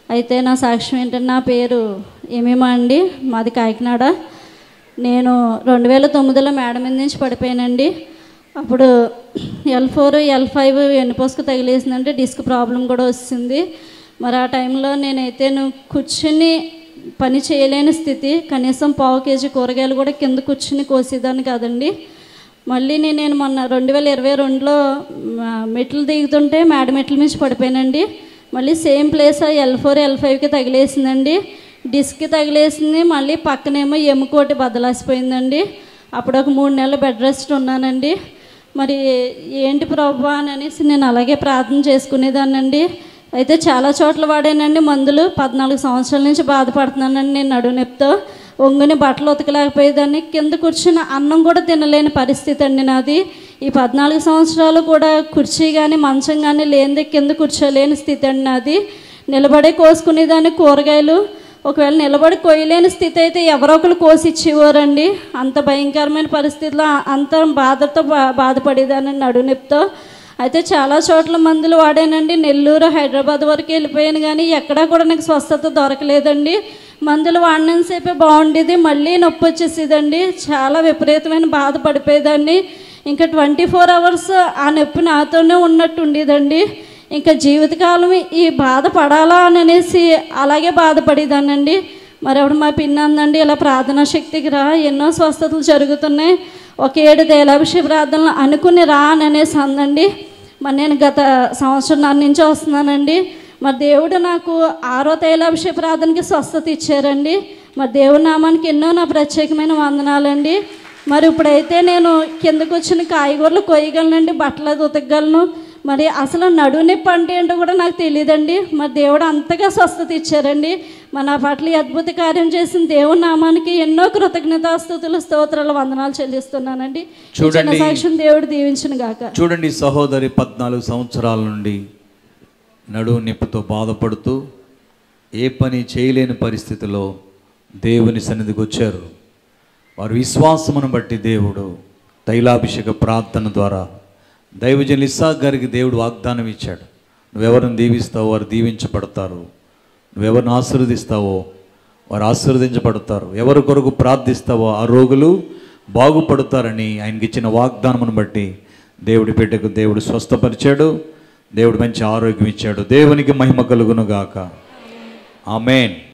అయితే నా సాక్ష్యం ఏంటంటే నా పేరు ఏమేమో అండి మాది కాకినాడ నేను రెండు వేల తొమ్మిదిలో మేడ మీద నుంచి పడిపోయానండి అప్పుడు ఎల్ ఫోర్ ఎల్ ఫైవ్ వెన్నుపోసుకు తగిలేసిందంటే డిస్క్ ప్రాబ్లం కూడా వచ్చింది మరి ఆ టైంలో నేనైతే నువ్వు కూర్చుని పని చేయలేని స్థితి కనీసం పావు కేజీ కూరగాయలు కూడా కింద కూర్చుని కోసేదాన్ని కాదండి మళ్ళీ నేను నేను మొన్న రెండు వేల ఇరవై రెండులో మ- మెట్లు దిగుతుంటే మేడ మెట్ల నుంచి పడిపోయానండి మళ్ళీ సేమ్ ప్లేస్ ఎల్ ఫోర్ ఎల్ ఫైవ్కి తగిలేసిందండి డిస్క్కి తగిలేసింది మళ్ళీ పక్కనేమో ఎముకోటి బదలాసిపోయిందండి అప్పుడు ఒక మూడు నెలలు బెడ్ రెస్ట్ ఉన్నానండి మరి ఏంటి ప్రభా అని అనేసి నేను అలాగే ప్రార్థన చేసుకునేదాన్నండి అయితే చాలా చోట్ల వాడానండి మందులు పద్నాలుగు సంవత్సరాల నుంచి బాధపడుతున్నానండి నేను నడువు నొప్పితో ఒంగుని బట్టలు ఉతకలేకపోయేదాన్ని కింద కూర్చున్న అన్నం కూడా తినలేని పరిస్థితి అండి నాది ఈ పద్నాలుగు సంవత్సరాలు కూడా కుర్చీ కానీ మంచం కానీ లేనిదే కింద కూర్చోలేని స్థితి అండి నాది నిలబడే కోసుకునేదాన్ని కూరగాయలు ఒకవేళ నిలబడి కొయ్యలేని స్థితి అయితే ఎవరో ఒకరు కోసి ఇచ్చేవారండి అంత భయంకరమైన పరిస్థితిలో అంత బాధతో బా బాధపడేదాన్ని నడువు నొప్పితో అయితే చాలా చోట్ల మందులు వాడానండి నెల్లూరు హైదరాబాద్ వరకు వెళ్ళిపోయాను కానీ ఎక్కడా కూడా నాకు స్వస్థత దొరకలేదండి మందులు వాడినంతసేపే బాగుండేది మళ్ళీ నొప్పి వచ్చేసేదండి చాలా విపరీతమైన బాధ పడిపోయేదాన్ని ఇంకా ట్వంటీ ఫోర్ అవర్స్ ఆ నొప్పి నాతోనే ఉన్నట్టు ఉండేదండి ఇంకా జీవితకాలం ఈ బాధ పడాలా అని అనేసి అలాగే బాధపడేదానండి మరి అప్పుడు మా పిన్న అందండి ఇలా ప్రార్థనా శక్తికి రా ఎన్నో స్వస్థతలు జరుగుతున్నాయి ఒక ఏడు తేలాభిషేక ప్రార్థనలు అనుకుని రా అని అనేసి అందండి మరి నేను గత సంవత్సరం నుంచి వస్తున్నానండి మరి దేవుడు నాకు ఆరో తైలాభిషేక ప్రార్థనకి స్వస్థత ఇచ్చారండి మరి దేవుడి నామానికి ఎన్నో నా ప్రత్యేకమైన వందనాలండి మరి ఇప్పుడైతే నేను కిందకు వచ్చిన కాయగూరలు కొయ్యగలనండి బట్టలు అది ఉతకగలను మరి అసలు నడువు నొప్పి అంటే ఏంటో కూడా నాకు తెలియదండి మరి దేవుడు అంతగా స్వస్థత ఇచ్చారండి మన నా పట్ల ఈ అద్భుత కార్యం చేసిన దేవుడి నామానికి ఎన్నో కృతజ్ఞతాస్తుతులు స్తోత్రాలు వందనాలు చెల్లిస్తున్నానండి ఈ చిన్న చూడండి. సాక్ష్యం దేవుడు దీవించిన గాక చూడండి సహోదరి పద్నాలుగు సంవత్సరాల నుండి నడువు నొప్పితో బాధపడుతూ ఏ పని చేయలేని పరిస్థితిలో దేవుని సన్నిధికి వచ్చారు వారి విశ్వాసమును బట్టి దేవుడు తైలాభిషేక ప్రార్థన ద్వారా దైవజన్ ఇస్సాక్ గారికి దేవుడు వాగ్దానం ఇచ్చాడు నువ్వెవరిని దీవిస్తావో వారు దీవించబడతారు నువ్వెవరిని ఆశీర్వదిస్తావో వారు ఆశీర్వదించబడతారు ఎవరి కొరకు ప్రార్థిస్తావో ఆ రోగులు బాగుపడతారని ఆయనకి ఇచ్చిన వాగ్దానమును బట్టి దేవుడి బిడ్డకు దేవుడు స్వస్థపరిచాడు దేవుడు మంచి ఆరోగ్యం ఇచ్చాడు దేవునికి మహిమ కలుగును గాక ఆమెన్